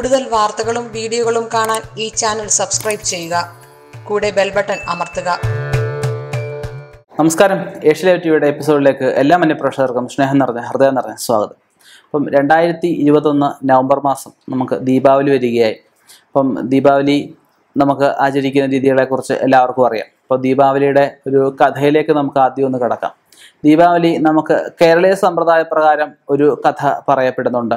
കൂടുതൽ വാർത്തകളും വീഡിയോകളും കാണാൻ ഈ ചാനൽ സബ്സ്ക്രൈബ് ചെയ്യുക കൂടെ ബെൽ ബട്ടൺ അമർത്തുക നമസ്കാരം ഏഷ്യ ടിവിയുടെ എപ്പിസോഡിലേക്ക് എല്ലാ മന്യപ്രേക്ഷകർക്കും സ്നേഹം നിറഞ്ഞ ഹൃദയം നിറഞ്ഞ സ്വാഗതം അപ്പം രണ്ടായിരത്തി ഇരുപത്തൊന്ന് നവംബർ മാസം നമുക്ക് ദീപാവലി വരികയായി അപ്പം ദീപാവലി നമുക്ക് ആചരിക്കുന്ന രീതികളെക്കുറിച്ച് എല്ലാവർക്കും അറിയാം അപ്പോൾ ദീപാവലിയുടെ ഒരു കഥയിലേക്ക് നമുക്ക് ആദ്യം ഒന്ന് കിടക്കാം ദീപാവലി നമുക്ക് കേരളീയ സമ്പ്രദായ പ്രകാരം ഒരു കഥ പറയപ്പെടുന്നുണ്ട്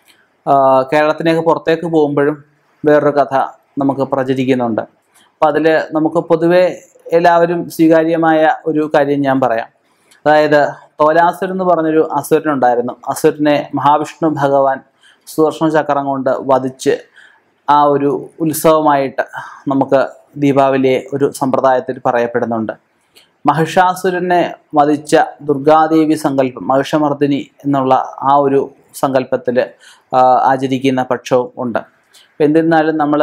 ആ, കേരളത്തിലേക്ക് പുറത്തേക്ക് പോകുമ്പോഴും വേറൊരു കഥ നമുക്ക് പ്രചരിക്കുന്നുണ്ട് അപ്പം അതിൽ നമുക്ക് പൊതുവെ എല്ലാവരും സ്വീകാര്യമായ ഒരു കാര്യം ഞാൻ പറയാം അതായത് തോലാസുരൻ എന്ന് പറഞ്ഞൊരു അസുരനുണ്ടായിരുന്നു അസുരനെ മഹാവിഷ്ണു ഭഗവാൻ സുദർശന ചക്രം കൊണ്ട് വധിച്ച് ആ ഒരു ഉത്സവമായിട്ട് നമുക്ക് ദീപാവലിയെ ഒരു സമ്പ്രദായത്തിൽ പറയപ്പെടുന്നുണ്ട് മഹിഷാസുരനെ വധിച്ച ദുർഗാദേവി സങ്കല്പം മഹിഷമർദിനി എന്നുള്ള ആ ഒരു സങ്കല്പത്തിൽ ആചരിക്കുന്ന പക്ഷവും ഉണ്ട് അപ്പം എന്നിരുന്നാലും നമ്മൾ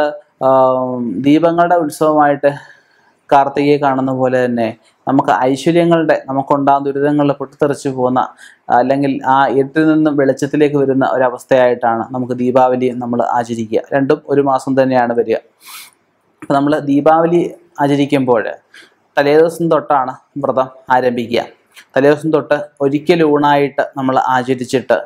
ദീപങ്ങളുടെ ഉത്സവമായിട്ട് കാർത്തികയെ കാണുന്ന പോലെ തന്നെ നമുക്ക് ഐശ്വര്യങ്ങളുടെ നമുക്കുണ്ടാകുന്ന ദുരിതങ്ങളിൽ പൊട്ടിത്തെറിച്ച് പോകുന്ന അല്ലെങ്കിൽ ആ ഇരുട്ടിൽ നിന്നും വെളിച്ചത്തിലേക്ക് വരുന്ന ഒരവസ്ഥയായിട്ടാണ് നമുക്ക് ദീപാവലി നമ്മൾ ആചരിക്കുക രണ്ടും ഒരു മാസം തന്നെയാണ് വരിക അപ്പം നമ്മൾ ദീപാവലി ആചരിക്കുമ്പോൾ തലേദിവസം തൊട്ടാണ് വ്രതം ആരംഭിക്കുക തലേദിവസം തൊട്ട് ഒരിക്കൽ ഊണായിട്ട് നമ്മൾ ആചരിച്ചിട്ട്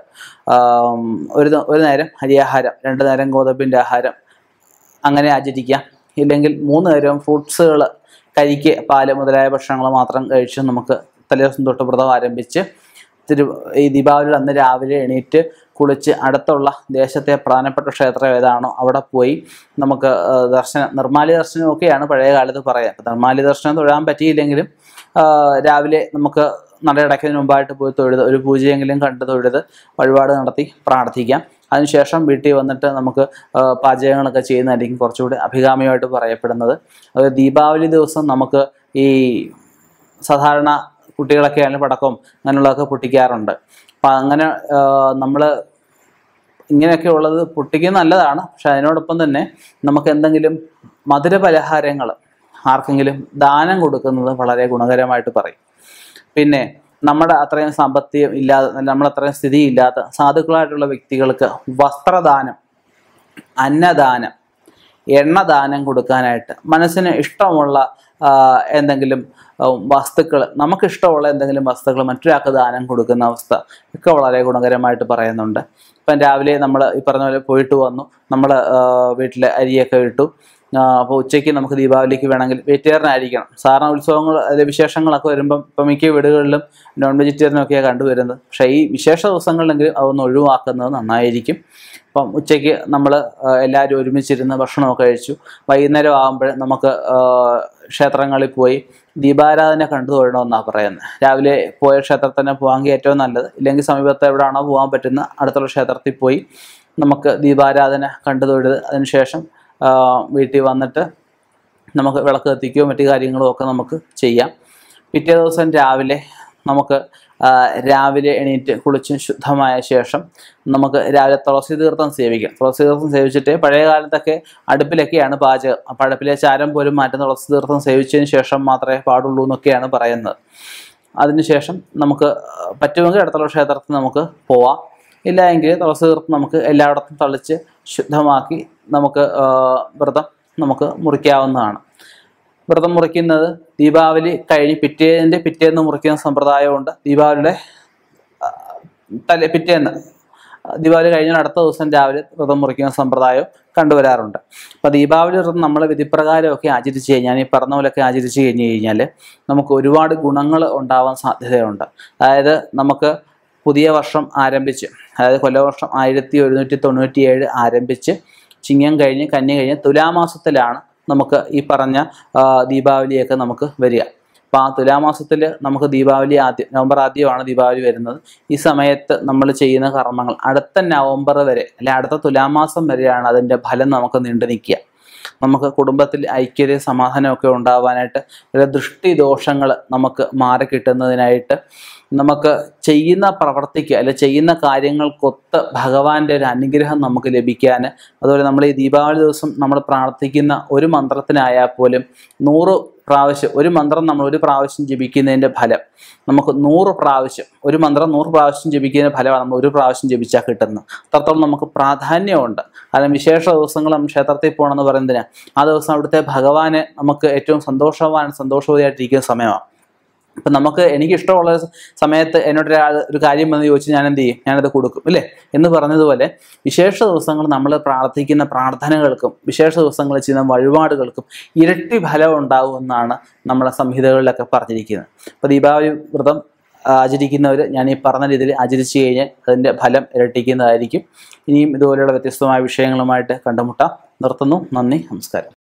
ആം, ഒരു ദ- ഒരു നേരം അരിയാഹാരം രണ്ട് നേരം ഗോതമ്പിൻ്റെ ആഹാരം അങ്ങനെ ആചരിക്കാം ഇല്ലെങ്കിൽ മൂന്ന് നേരം ഫ്രൂട്ട്സുകൾ കരിക്ക് പാല് മുതലായ ഭക്ഷണങ്ങൾ മാത്രം കഴിച്ച് നമുക്ക് തലേദിവസം തൊട്ട് വ്രതം ആരംഭിച്ച് തിരു ഈ ദീപാവലിയുടെ അന്ന് രാവിലെ എണീറ്റ് കുളിച്ച് അടുത്തുള്ള ദേശത്തെ പ്രധാനപ്പെട്ട ക്ഷേത്രം ഏതാണോ അവിടെ പോയി നമുക്ക് ആ, ദർശനം നിർമ്മാല്യ ദർശനമൊക്കെയാണ് പഴയ കാലത്ത് പറയാം അപ്പം നിർമ്മാല്യ ദർശനം തൊഴാൻ പറ്റിയില്ലെങ്കിലും ആ, രാവിലെ നമുക്ക് നടയടയ്ക്കുന്നതിന് മുമ്പായിട്ട് പോയി തൊഴുത് ഒരു പൂജയെങ്കിലും കണ്ട് തൊഴുത് വഴിപാട് നടത്തി പ്രാർത്ഥിക്കാം അതിനുശേഷം വീട്ടിൽ വന്നിട്ട് നമുക്ക് ആ, പാചകങ്ങളൊക്കെ ചെയ്യുന്നതായിരിക്കും കുറച്ചുകൂടി അഭികാമ്യമായിട്ട് പറയപ്പെടുന്നത് അത് ദീപാവലി ദിവസം നമുക്ക് ഈ സാധാരണ കുട്ടികളൊക്കെ ആയാലും പടക്കം അങ്ങനെയുള്ളതൊക്കെ പൊട്ടിക്കാറുണ്ട് അപ്പം അങ്ങനെ നമ്മൾ ഇങ്ങനെയൊക്കെ ഉള്ളത് പൊട്ടിക്കുന്നത് നല്ലതാണ് പക്ഷെ അതിനോടൊപ്പം തന്നെ നമുക്ക് എന്തെങ്കിലും മധുര പലഹാരങ്ങൾ ആർക്കെങ്കിലും ദാനം കൊടുക്കുന്നത് വളരെ ഗുണകരമായിട്ട് പറയും പിന്നെ നമ്മുടെ അത്രയും സാമ്പത്തികം ഇല്ലാതെ നമ്മൾ അത്രയും സ്ഥിതി ഇല്ലാത്ത സാധുക്കളായിട്ടുള്ള വ്യക്തികൾക്ക് വസ്ത്രദാനം അന്നദാനം എണ്ണദാനം കൊടുക്കാനായിട്ട് മനസ്സിന് ഇഷ്ടമുള്ള ആ, എന്തെങ്കിലും വസ്തുക്കൾ നമുക്കിഷ്ടമുള്ള എന്തെങ്കിലും വസ്തുക്കൾ മറ്റൊരാൾക്ക് ദാനം കൊടുക്കുന്ന അവസ്ഥ ഒക്കെ വളരെ ഗുണകരമായിട്ട് പറയുന്നുണ്ട് ഇപ്പം രാവിലെ നമ്മൾ ഈ പറഞ്ഞ പോലെ പോയിട്ട് വന്നു നമ്മൾ വീട്ടിൽ അരിയൊക്കെ ഇട്ടു അപ്പോൾ ഉച്ചയ്ക്ക് നമുക്ക് ദീപാവലിക്ക് വേണമെങ്കിൽ വെജിറ്റേറിയൻ ആയിരിക്കണം സാധാരണ ഉത്സവങ്ങൾ അതിലെ വിശേഷങ്ങളൊക്കെ വരുമ്പം ഇപ്പം മിക്ക വീടുകളിലും നോൺ വെജിറ്റേറിയനൊക്കെയാണ് കണ്ടുവരുന്നത് പക്ഷേ ഈ വിശേഷ ദിവസങ്ങളിലെങ്കിലും അതൊന്ന് ഒഴിവാക്കുന്നത് നന്നായിരിക്കും അപ്പം ഉച്ചയ്ക്ക് നമ്മൾ എല്ലാവരും ഒരുമിച്ചിരുന്ന് ഭക്ഷണമൊക്കെ കഴിച്ചു വൈകുന്നേരം ആകുമ്പോൾ നമുക്ക് ആ, ക്ഷേത്രങ്ങളിൽ പോയി ദീപാരാധന കണ്ടു തൊഴണമെന്നാണ് പറയുന്നത് രാവിലെ പോയ ക്ഷേത്രത്തിൽ തന്നെ പോകാമെങ്കിൽ ഏറ്റവും നല്ലത് ഇല്ലെങ്കിൽ സമീപത്ത് എവിടെയാണോ പോകാൻ പറ്റുന്ന അടുത്തുള്ള ക്ഷേത്രത്തിൽ പോയി നമുക്ക് ദീപാരാധന കണ്ടു തൊഴുത് അതിനുശേഷം ആ, വീട്ടിൽ വന്നിട്ട് നമുക്ക് വിളക്ക് കത്തിക്കുകയോ മറ്റു കാര്യങ്ങളോ ഒക്കെ നമുക്ക് ചെയ്യാം പിറ്റേ ദിവസം രാവിലെ നമുക്ക് ആ, രാവിലെ എണീറ്റ് കുളിച്ച് ശുദ്ധമായ ശേഷം നമുക്ക് രാവിലെ തുളസി തീർത്ഥം സേവിക്കാം തുളസി തീർത്ഥം സേവിച്ചിട്ട് പഴയ കാലത്തൊക്കെ അടുപ്പിലൊക്കെയാണ് പാചകം അപ്പോൾ അടുപ്പിലെ ചാരം പോലും മാറ്റുന്ന തുളസി തീർത്ഥം സേവിച്ചതിന് ശേഷം മാത്രമേ പാടുള്ളൂ എന്നൊക്കെയാണ് പറയുന്നത് അതിനുശേഷം നമുക്ക് പറ്റുമെങ്കിൽ അടുത്തുള്ള ക്ഷേത്രത്തിൽ നമുക്ക് പോവാം ഇല്ല എങ്കിൽ തുളസി തീർത്ഥം നമുക്ക് എല്ലായിടത്തും തളിച്ച് ശുദ്ധമാക്കി നമുക്ക് ആ, വ്രതം നമുക്ക് മുറിക്കാവുന്നതാണ് വ്രതം മുറിക്കുന്നത് ദീപാവലി കഴിഞ്ഞ് പിറ്റേതിൻ്റെ പിറ്റേന്ന് മുറിക്കുന്ന സമ്പ്രദായമുണ്ട് ദീപാവലിയുടെ ആ, തലേ പിറ്റേന്ന് ദീപാവലി കഴിഞ്ഞാൽ അടുത്ത ദിവസം രാവിലെ വ്രതം മുറിക്കുന്ന സമ്പ്രദായം കണ്ടുവരാറുണ്ട് അപ്പോൾ ദീപാവലി വ്രതം നമ്മൾ വിധിപ്രകാരമൊക്കെ ആചരിച്ച് കഴിഞ്ഞാൽ ഈ പറഞ്ഞ പോലെയൊക്കെ ആചരിച്ച് കഴിഞ്ഞ് കഴിഞ്ഞാൽ നമുക്ക് ഒരുപാട് ഗുണങ്ങൾ ഉണ്ടാവാൻ സാധ്യതയുണ്ട് അതായത് നമുക്ക് പുതിയ വർഷം ആരംഭിച്ച് അതായത് കൊല്ലവർഷം ആയിരത്തി ഒരുന്നൂറ്റി തൊണ്ണൂറ്റി ഏഴ് ആരംഭിച്ച് ചിങ്ങം കഴിഞ്ഞ് കന്നി കഴിഞ്ഞ് തുലാമാസത്തിലാണ് നമുക്ക് ഈ പറഞ്ഞ ആ, ദീപാവലിയൊക്കെ നമുക്ക് വരിക അപ്പോൾ ആ തുലാമാസത്തിൽ നമുക്ക് ദീപാവലി ആദ്യം നവംബർ ആദ്യമാണ് ദീപാവലി വരുന്നത് ഈ സമയത്ത് നമ്മൾ ചെയ്യുന്ന കർമ്മങ്ങൾ അടുത്ത നവംബർ വരെ അല്ലെ അടുത്ത തുലാമാസം വരെയാണ് അതിൻ്റെ ഫലം നമുക്ക് നീണ്ടു നിൽക്കുക നമുക്ക് കുടുംബത്തിൽ ഐക്യത സമാധാനമൊക്കെ ഉണ്ടാവാനായിട്ട് ചില ദൃഷ്ടി ദോഷങ്ങൾ നമുക്ക് മാറി കിട്ടുന്നതിനായിട്ട് നമുക്ക് ചെയ്യുന്ന പ്രവർത്തിക്ക് അല്ലെ ചെയ്യുന്ന കാര്യങ്ങൾക്കൊത്ത് ഭഗവാന്റെ ഒരു അനുഗ്രഹം നമുക്ക് ലഭിക്കാൻ അതുപോലെ നമ്മൾ ഈ ദീപാവലി ദിവസം നമ്മൾ പ്രാർത്ഥിക്കുന്ന ഒരു മന്ത്രത്തിനായാൽ പോലും നൂറ് പ്രാവശ്യം ഒരു മന്ത്രം നമ്മൾ ഒരു പ്രാവശ്യം ജപിക്കുന്നതിൻ്റെ ഫലം നമുക്ക് നൂറ് പ്രാവശ്യം ഒരു മന്ത്രം നൂറ് പ്രാവശ്യം ജപിക്കുന്നതിൻ്റെ ഫലമാണ് നമ്മൾ ഒരു പ്രാവശ്യം ജപിച്ചാൽ കിട്ടുന്നത് അത്രത്തോളം നമുക്ക് പ്രാധാന്യമുണ്ട് അല്ലെങ്കിൽ വിശേഷ ദിവസങ്ങൾ നമ്മൾ ക്ഷേത്രത്തിൽ പോകണമെന്ന് പറയുന്നതിന് ആ ദിവസം അവിടുത്തെ ഭഗവാന് നമുക്ക് ഏറ്റവും സന്തോഷവാൻ സന്തോഷവതിയായിട്ടിരിക്കുന്ന സമയമാണ് അപ്പം നമുക്ക് എനിക്ക് ഇഷ്ടമുള്ള സമയത്ത് എന്നോട് ഒരാൾ ഒരു കാര്യം വന്ന് ചോദിച്ചാൽ ഞാൻ എന്ത് ചെയ്യും ഞാനത് കൊടുക്കും ഇല്ലേ എന്ന് പറഞ്ഞതുപോലെ വിശേഷ ദിവസങ്ങൾ നമ്മൾ പ്രാർത്ഥിക്കുന്ന പ്രാർത്ഥനകൾക്കും വിശേഷ ദിവസങ്ങളിൽ ചെയ്യുന്ന വഴിപാടുകൾക്കും ഇരട്ടി ഫലം ഉണ്ടാകുമെന്നാണ് നമ്മളെ സംഹിതകളിലൊക്കെ പറഞ്ഞിരിക്കുന്നത് അപ്പോൾ ദീപാവലി വ്രതം ആചരിക്കുന്നവർ ഞാൻ ഈ പറഞ്ഞ രീതിയിൽ ആചരിച്ചു കഴിഞ്ഞാൽ അതിൻ്റെ ഫലം ഇരട്ടിക്കുന്നതായിരിക്കും ഇനിയും ഇതുപോലെയുള്ള വ്യത്യസ്തമായ വിഷയങ്ങളുമായിട്ട് കണ്ടുമുട്ടാം നിർത്തുന്നു നന്ദി നമസ്കാരം